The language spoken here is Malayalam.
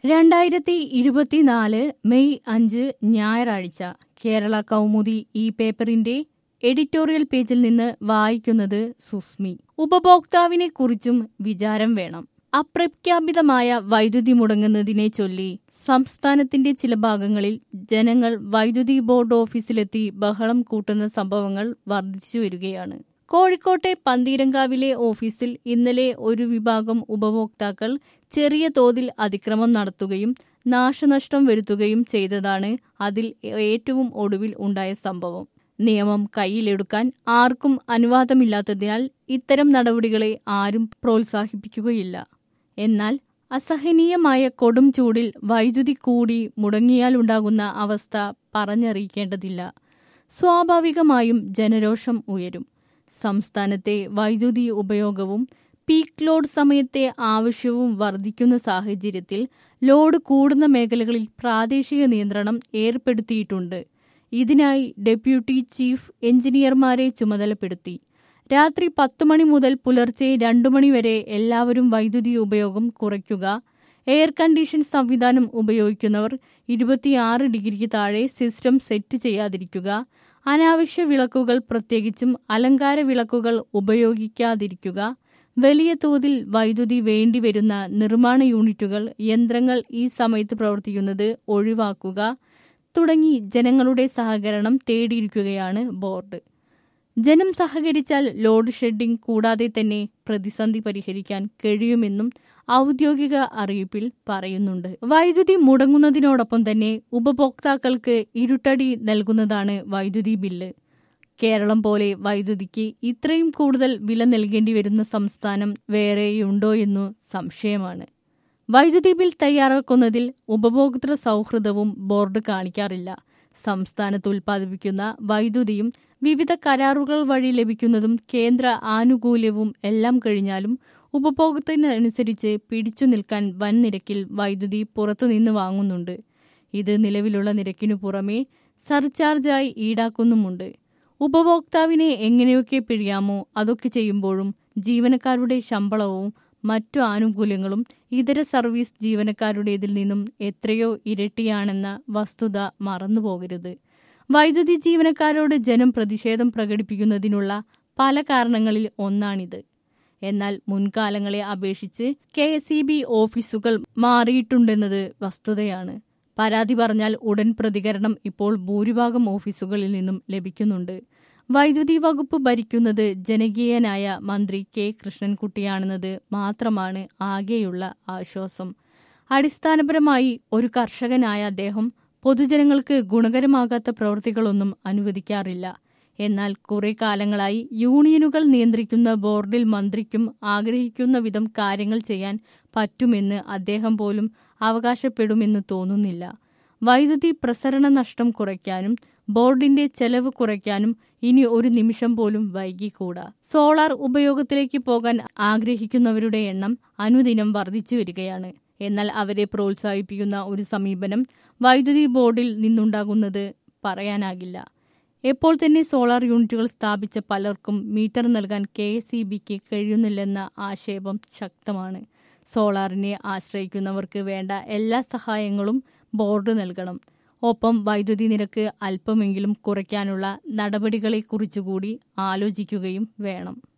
രണ്ടായിരത്തി ഇരുപത്തിനാല് മെയ് അഞ്ച് ഞായറാഴ്ച കേരള കൗമുദി ഈ പേപ്പറിന്റെ എഡിറ്റോറിയൽ പേജിൽ നിന്ന് വായിക്കുന്നത് സുസ്മി ഉപഭോക്താവിനെ കുറിച്ചും വിചാരം വേണം അപ്രഖ്യാപിതമായ വൈദ്യുതി മുടങ്ങുന്നതിനെ ചൊല്ലി സംസ്ഥാനത്തിന്റെ ചില ഭാഗങ്ങളിൽ ജനങ്ങൾ വൈദ്യുതി ബോർഡ് ഓഫീസിലെത്തി ബഹളം കൂട്ടുന്ന സംഭവങ്ങൾ വർദ്ധിച്ചു വരികയാണ് കോഴിക്കോട്ടെ പന്തീരങ്കാവിലെ ഓഫീസിൽ ഇന്നലെ ഒരു വിഭാഗം ഉപഭോക്താക്കൾ ചെറിയ തോതിൽ അതിക്രമം നടത്തുകയും നാശനഷ്ടം വരുത്തുകയും ചെയ്തതാണ് അതിൽ ഏറ്റവും ഒടുവിൽ ഉണ്ടായ സംഭവം നിയമം കയ്യിലെടുക്കാൻ ആർക്കും അനുവാദമില്ലാത്തതിനാൽ ഇത്തരം നടപടികളെ ആരും പ്രോത്സാഹിപ്പിക്കുകയില്ല എന്നാൽ അസഹനീയമായ കൊടും ചൂടിൽ വൈദ്യുതി കൂടി മുടങ്ങിയാലുണ്ടാകുന്ന അവസ്ഥ പറഞ്ഞറിയിക്കേണ്ടതില്ല സ്വാഭാവികമായും ജനരോഷം ഉയരും സംസ്ഥാനത്തെ വൈദ്യുതി ഉപയോഗവും പീക്ക് ലോഡ് സമയത്തെ ആവശ്യവും വർദ്ധിക്കുന്ന സാഹചര്യത്തിൽ ലോഡ് കൂടുന്ന മേഖലകളിൽ പ്രാദേശിക നിയന്ത്രണം ഏർപ്പെടുത്തിയിട്ടുണ്ട് ഇതിനായി ഡെപ്യൂട്ടി ചീഫ് എഞ്ചിനീയർമാരെ ചുമതലപ്പെടുത്തി രാത്രി പത്ത് മണി മുതൽ പുലർച്ചെ രണ്ടു മണി വരെ എല്ലാവരും വൈദ്യുതി ഉപയോഗം കുറയ്ക്കുക എയർ കണ്ടീഷൻ സംവിധാനം ഉപയോഗിക്കുന്നവർ ഇരുപത്തിയാറ് ഡിഗ്രിക്ക് താഴെ സിസ്റ്റം സെറ്റ് ചെയ്യാതിരിക്കുക അനാവശ്യ വിളക്കുകൾ പ്രത്യേകിച്ചും അലങ്കാര വിളക്കുകൾ ഉപയോഗിക്കാതിരിക്കുക വലിയ തോതിൽ വൈദ്യുതി വേണ്ടിവരുന്ന നിർമ്മാണ യൂണിറ്റുകൾ യന്ത്രങ്ങൾ ഈ സമയത്ത് പ്രവർത്തിക്കുന്നത് ഒഴിവാക്കുക തുടങ്ങി ജനങ്ങളുടെ സഹകരണം തേടിയിരിക്കുകയാണ് ബോർഡ് ജനം സഹകരിച്ചാൽ ലോഡ് ഷെഡിംഗ് കൂടാതെ തന്നെ പ്രതിസന്ധി പരിഹരിക്കാൻ കഴിയുമെന്നും ഔദ്യോഗിക അറിയിപ്പിൽ പറയുന്നുണ്ട് വൈദ്യുതി മുടങ്ങുന്നതിനോടൊപ്പം തന്നെ ഉപഭോക്താക്കൾക്ക് ഇരുട്ടടി നൽകുന്നതാണ് വൈദ്യുതി ബില്ല് കേരളം പോലെ വൈദ്യുതിക്ക് ഇത്രയും കൂടുതൽ വില നൽകേണ്ടി വരുന്ന സംസ്ഥാനം വേറെയുണ്ടോ എന്നു സംശയമാണ് വൈദ്യുതി ബിൽ തയ്യാറാക്കുന്നതിൽ ഉപഭോക്തൃ സൗഹൃദവും ബോർഡ് കാണിക്കാറില്ല സംസ്ഥാനത്ത് ഉൽപ്പാദിപ്പിക്കുന്ന വൈദ്യുതിയും വിവിധ കരാറുകൾ വഴി ലഭിക്കുന്നതും കേന്ദ്ര ആനുകൂല്യവും എല്ലാം കഴിഞ്ഞാലും ഉപഭോഗത്തിനനുസരിച്ച് പിടിച്ചു നിൽക്കാൻ വൻ നിരക്കിൽ വൈദ്യുതി പുറത്തുനിന്ന് വാങ്ങുന്നുണ്ട് ഇത് നിലവിലുള്ള നിരക്കിനു പുറമെ സർചാർജായി ഈടാക്കുന്നുമുണ്ട് ഉപഭോക്താവിനെ എങ്ങനെയൊക്കെ പിഴിയാമോ അതൊക്കെ ചെയ്യുമ്പോഴും ജീവനക്കാരുടെ ശമ്പളവും മറ്റു ആനുകൂല്യങ്ങളും ഇതര സർവീസ് ജീവനക്കാരുടേതിൽ നിന്നും എത്രയോ ഇരട്ടിയാണെന്ന വസ്തുത മറന്നുപോകരുത് വൈദ്യുതി ജീവനക്കാരോട് ജനം പ്രതിഷേധം പ്രകടിപ്പിക്കുന്നതിനുള്ള പല കാരണങ്ങളിൽ ഒന്നാണിത് എന്നാൽ മുൻകാലങ്ങളെ അപേക്ഷിച്ച് കെ എസ് ഇ ബി ഓഫീസുകൾ മാറിയിട്ടുണ്ടെന്നത് വസ്തുതയാണ് പരാതി പറഞ്ഞാൽ ഉടൻ പ്രതികരണം ഇപ്പോൾ ഭൂരിഭാഗം ഓഫീസുകളിൽ നിന്നും ലഭിക്കുന്നുണ്ട് വൈദ്യുതി വകുപ്പ് ഭരിക്കുന്നത് ജനകീയനായ മന്ത്രി കെ കൃഷ്ണൻകുട്ടിയാണെന്നത് മാത്രമാണ് ആകെയുള്ള ആശ്വാസം അടിസ്ഥാനപരമായി ഒരു കർഷകനായ അദ്ദേഹം പൊതുജനങ്ങൾക്ക് ഗുണകരമാകാത്ത പ്രവൃത്തികളൊന്നും അനുവദിക്കാറില്ല എന്നാൽ കുറെ കാലങ്ങളായി യൂണിയനുകൾ നിയന്ത്രിക്കുന്ന ബോർഡിൽ മന്ത്രിക്കും ആഗ്രഹിക്കുന്ന വിധം കാര്യങ്ങൾ ചെയ്യാൻ പറ്റുമെന്ന് അദ്ദേഹം പോലും അവകാശപ്പെടുമെന്ന് തോന്നുന്നില്ല വൈദ്യുതി പ്രസരണ നഷ്ടം കുറയ്ക്കാനും ബോർഡിന്റെ ചെലവ് കുറയ്ക്കാനും ഇനി ഒരു നിമിഷം പോലും വൈകിക്കൂടാ സോളാർ ഉപയോഗത്തിലേക്ക് പോകാൻ ആഗ്രഹിക്കുന്നവരുടെ എണ്ണം അനുദിനം വർദ്ധിച്ചു വരികയാണ് എന്നാൽ അവരെ പ്രോത്സാഹിപ്പിക്കുന്ന ഒരു സമീപനം വൈദ്യുതി ബോർഡിൽ നിന്നുണ്ടാകുന്നത് പറയാനാകില്ല എപ്പോൾ തന്നെ സോളാർ യൂണിറ്റുകൾ സ്ഥാപിച്ച പലർക്കും മീറ്റർ നൽകാൻ കെ എസ് ഇ ബിക്ക് കഴിയുന്നില്ലെന്ന ആക്ഷേപം ശക്തമാണ് സോളാറിനെ ആശ്രയിക്കുന്നവർക്ക് വേണ്ട എല്ലാ സഹായങ്ങളും ബോർഡ് നൽകണം ഒപ്പം വൈദ്യുതി നിരക്ക് അല്പമെങ്കിലും കുറയ്ക്കാനുള്ള നടപടികളെക്കുറിച്ചുകൂടി ആലോചിക്കുകയും വേണം